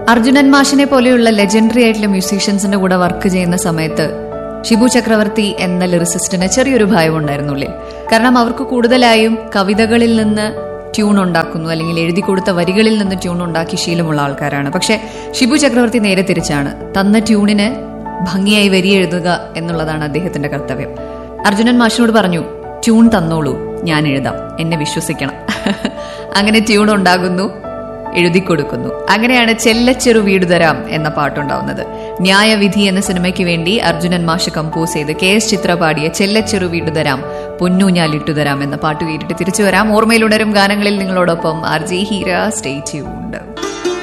അർജുനൻ മാഷിനെ പോലെയുള്ള ലെജൻഡറി ആയിട്ടുള്ള മ്യൂസീഷ്യൻസിന്റെ കൂടെ വർക്ക് ചെയ്യുന്ന സമയത്ത് ഷിബു ചക്രവർത്തി എന്ന ലിറിസിസ്റ്റിന് ചെറിയൊരു ഭയം ഉണ്ടായിരുന്നു ഉള്ളിൽ കാരണം അവർക്ക് കൂടുതലായും കവിതകളിൽ നിന്ന് ട്യൂൺ ഉണ്ടാക്കുന്നു അല്ലെങ്കിൽ എഴുതി കൊടുത്ത വരികളിൽ നിന്ന് ട്യൂൺ ഉണ്ടാക്കി ശീലമുള്ള ആൾക്കാരാണ് പക്ഷെ ഷിബു ചക്രവർത്തി നേരെ തിരിച്ചാണ് തന്ന ട്യൂണിന് ഭംഗിയായി വരി എഴുതുക എന്നുള്ളതാണ് അദ്ദേഹത്തിന്റെ കർത്തവ്യം അർജുനൻ മാഷിനോട് പറഞ്ഞു ട്യൂൺ തന്നോളൂ ഞാൻ എഴുതാം എന്നെ വിശ്വസിക്കണം അങ്ങനെ ട്യൂൺ ഉണ്ടാകുന്നു എഴുതി കൊടുക്കുന്നു അങ്ങനെയാണ് ചെല്ലച്ചെറു വീട് തരാം എന്ന പാട്ടുണ്ടാവുന്നത് ന്യായവിധി എന്ന സിനിമയ്ക്ക് വേണ്ടി അർജുനൻ മാഷ് കമ്പോസ് ചെയ്ത് കെ എസ് ചിത്ര പാടിയ ചെല്ലച്ചെറു വീട് തരാം പൊന്നു ഞാൻ ഇട്ടുതരാം എന്ന പാട്ട് കേട്ടിട്ട് തിരിച്ചു വരാം ഓർമ്മയിലുണരും ഗാനങ്ങളിൽ നിങ്ങളോടൊപ്പം R G Heera stay tuned